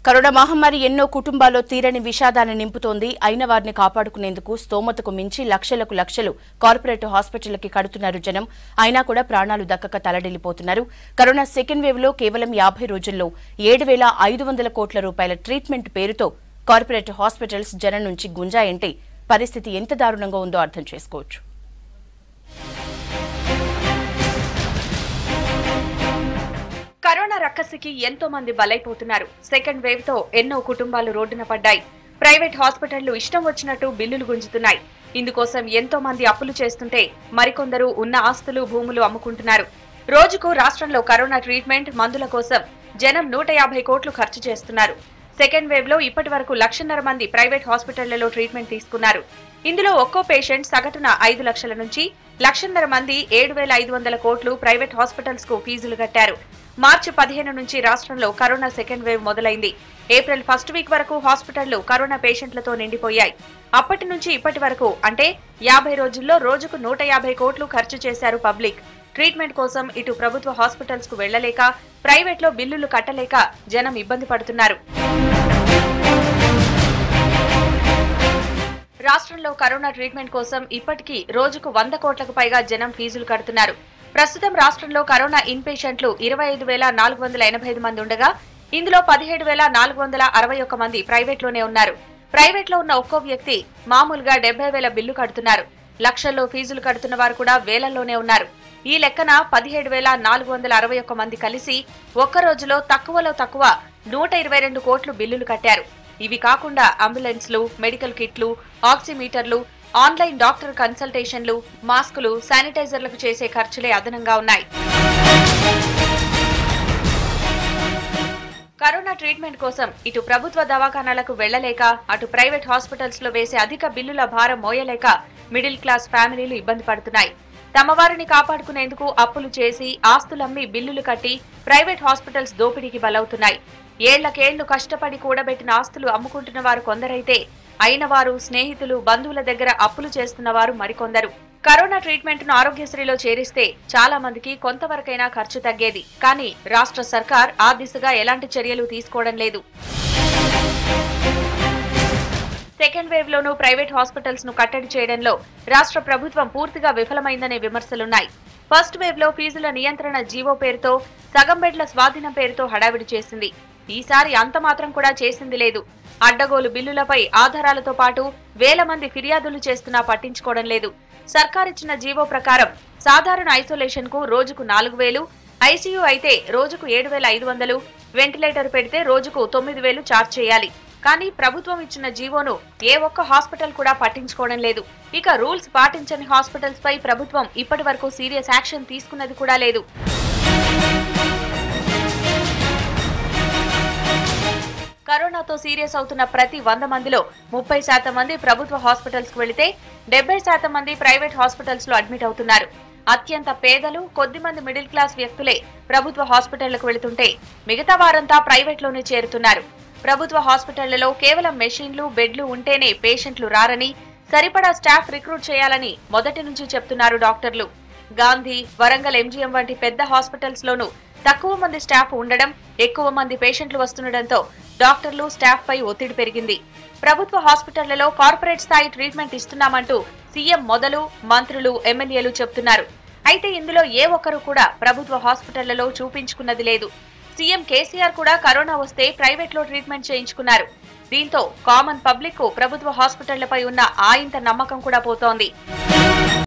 corona మహమ్మారి ఎన్నో కుటుంబాల్లో తీరని విషాదాన్ని నింపుతోంది అయిన వారిని కాపాడుకునేందుకు స్తోమతకు మించి లక్షలకు లక్షలు కార్పొరేట్ హాస్పిటళ్లకి కడుతున్నారు జనం అయినా కూడా ప్రాణాలు దక్కక తలడిల్లిపోతున్నారు కరోనా సెకండ్ వేవ్ లో కేవలం యాభై రోజుల్లో ఏడు వేల ఐదు వందల కోట్ల రూపాయల ట్రీట్మెంట్ పేరుతో కార్పొరేట్ హాస్పిటల్స్ జనం నుంచి గుంజాయంటే పరిస్థితి ఎంత దారుణంగా ఉందో అర్థం చేసుకోవచ్చు కరోనా రక్కసికి ఎంతో మంది బలైపోతున్నారు సెకండ్ వేవ్ తో ఎన్నో కుటుంబాలు రోడ్డున పడ్డాయి ప్రైవేట్ హాస్పిటళ్లు ఇష్టం వచ్చినట్టు బిల్లులు గుంజుతున్నాయి ఇందుకోసం ఎంతో మంది అప్పులు చేస్తుంటే మరికొందరు ఉన్న ఆస్తులు భూములు అమ్ముకుంటున్నారు రోజుకు రాష్ట్రంలో కరోనా ట్రీట్మెంట్ మందుల కోసం జనం నూట యాభై కోట్లు ఖర్చు చేస్తున్నారు సెకండ్ వేవ్ లో ఇప్పటి వరకు లక్షన్నర మంది ప్రైవేట్ హాస్పిటళ్లలో ట్రీట్మెంట్ తీసుకున్నారు ఇందులో ఒక్కో పేషెంట్ సగటున ఐదు లక్షల నుంచి లక్షన్నర మంది ఏడు వేల ఐదు వందల కోట్లు ప్రైవేట్ హాస్పిటల్స్ కు ఫీజులు కట్టారు మార్చి పదిహేను నుంచి రాష్ట్రంలో కరోనా సెకండ్ వేవ్ మొదలైంది ఏప్రిల్ ఫస్ట్ వీక్ వరకు హాస్పిటళ్లు కరోనా పేషెంట్లతో నిండిపోయాయి అప్పటి నుంచి ఇప్పటి వరకు అంటే యాభై రోజుల్లో రోజుకు నూట యాభై కోట్లు ఖర్చు చేశారు పబ్లిక్ ట్రీట్మెంట్ కోసం ఇటు ప్రభుత్వ హాస్పిటల్స్ కు వెళ్లలేక ప్రైవేట్లో బిల్లులు కట్టలేక జనం ఇబ్బంది పడుతున్నారు రాష్ట్రంలో కరోనా ట్రీట్మెంట్ కోసం ఇప్పటికీ రోజుకు వంద కోట్లకు పైగా జనం ఫీజులు కడుతున్నారు ప్రస్తుతం రాష్ట్రంలో కరోనా ఇన్ పేషెంట్లు ఇరవై ఐదు వేల నాలుగు వందల ఎనభై ఐదు మంది ఉండగా ఇందులో పదిహేడు వేల నాలుగు వందల అరవై ఒక్క మంది ప్రైవేట్లోనే ఉన్నారు ప్రైవేట్లో ఉన్న ఒక్కో వ్యక్తి మామూలుగా డెబ్బై వేల బిల్లు కడుతున్నారు లక్షల్లో ఫీజులు కడుతున్న వారు కూడా వేలల్లోనే ఉన్నారు ఈ లెక్కన పదిహేడు వేల నాలుగు వందల అరవై ఒక్క మంది కలిసి ఒక్క రోజులో తక్కువలో తక్కువ నూట ఇరవై రెండు కోట్లు బిల్లులు కట్టారు ఇవి కాకుండా అంబులెన్స్లు మెడికల్ కిట్లు ఆక్సిమీటర్లు ఆన్లైన్ డాక్టర్ కన్సల్టేషన్లు మాస్కులు శానిటైజర్లకు చేసే ఖర్చులే అదనంగా ఉన్నాయి కరోనా ట్రీట్మెంట్ కోసం ఇటు ప్రభుత్వ దవాఖానాలకు వెళ్లలేక అటు ప్రైవేట్ హాస్పిటల్స్ లో వేసే అధిక బిల్లుల భారం మోయలేక మిడిల్ క్లాస్ ఫ్యామిలీలు ఇబ్బంది పడుతున్నాయి తమ వారిని కాపాడుకునేందుకు అప్పులు చేసి ఆస్తులమ్మి బిల్లులు కట్టి ప్రైవేట్ హాస్పిటల్స్ దోపిడీకి బలవుతున్నాయి ఏళ్లకేళ్లు కష్టపడి కూడబెట్టిన ఆస్తులు అమ్ముకుంటున్న వారు కొందరైతే అయిన వారు స్నేహితులు బంధువుల దగ్గర అప్పులు చేస్తున్న వారు మరికొందరు కరోనా ట్రీట్మెంట్ ను ఆరోగ్యశ్రీలో చేరిస్తే చాలా మందికి కొంతవరకైనా ఖర్చు తగ్గేది కానీ రాష్ట్ర సర్కార్ ఆ దిశగా ఎలాంటి చర్యలు తీసుకోవడం లేదు సెకండ్ వేవ్ లోనూ ప్రైవేట్ హాస్పిటల్స్ ను కట్టడి చేయడంలో రాష్ట్ర ప్రభుత్వం పూర్తిగా విఫలమైందనే విమర్శలున్నాయి ఫస్ట్ వేవ్ లో ఫీజుల నియంత్రణ జీవో పేరుతో సగం బెడ్ల స్వాధీనం పేరుతో హడావిడి చేసింది ఈసారి అంత మాత్రం కూడా చేసింది లేదు అడ్డగోలు బిల్లులపై ఆధారాలతో పాటు వేల మంది ఫిర్యాదులు చేస్తున్నా పట్టించుకోవడం లేదు సర్కారిచ్చిన జీవో ప్రకారం సాధారణ ఐసోలేషన్ కు రోజుకు నాలుగు వేలు ఐసీయూ అయితే రోజుకు ఏడు వేల ఐదు వందలు వెంటిలేటర్ పెడితే రోజుకు తొమ్మిది వేలు చార్జ్ చేయాలి కానీ ప్రభుత్వం ఇచ్చిన జీవోను ఏ ఒక్క హాస్పిటల్ కూడా పట్టించుకోవడం లేదు ఇక రూల్స్ పాటించని హాస్పిటల్స్ పై ప్రభుత్వం ఇప్పటి వరకు సీరియస్ యాక్షన్ తీసుకున్నది కూడా లేదు కరోనాతో సీరియస్ అవుతున్న ప్రతి వంద మందిలో ముప్పై శాతం మంది ప్రభుత్వ హాస్పిటల్స్ కు వెళితే డెబ్బై శాతం మంది ప్రైవేట్ హాస్పిటల్స్ లో అడ్మిట్ అవుతున్నారు అత్యంత పేదలు కొద్ది మంది మిడిల్ క్లాస్ వ్యక్తులే ప్రభుత్వ హాస్పిటళ్లకు వెళుతుంటే మిగతా వారంతా ప్రైవేట్లోనే చేరుతున్నారు ప్రభుత్వ హాస్పిటళ్లలో కేవలం మెషిన్లు బెడ్లు ఉంటేనే పేషెంట్లు రారని సరిపడా స్టాఫ్ రిక్రూట్ చేయాలని మొదటి నుంచి చెప్తున్నారు డాక్టర్లు గాంధీ వరంగల్ ఎంజీఎం వంటి పెద్ద హాస్పిటల్స్ లోనూ తక్కువ మంది స్టాఫ్ ఉండడం ఎక్కువ మంది పేషెంట్లు వస్తుండటంతో డాక్టర్లు స్టాఫ్ పై ఒత్తిడి పెరిగింది ప్రభుత్వ హాస్పిటళ్లలో కార్పొరేట్ స్థాయి ట్రీట్మెంట్ ఇస్తున్నామంటూ సీఎం మొదలు మంత్రులు ఎమ్మెల్యేలు చెప్తున్నారు అయితే ఇందులో ఏ ఒక్కరు కూడా ప్రభుత్వ హాస్పిటళ్లలో చూపించుకున్నది లేదు సీఎం కేసీఆర్ కూడా కరోనా వస్తే ప్రైవేట్ లో ట్రీట్మెంట్ చేయించుకున్నారు దీంతో కామన్ పబ్లిక్ కు ప్రభుత్వ హాస్పిటళ్లపై ఉన్న ఆయింత నమ్మకం కూడా పోతోంది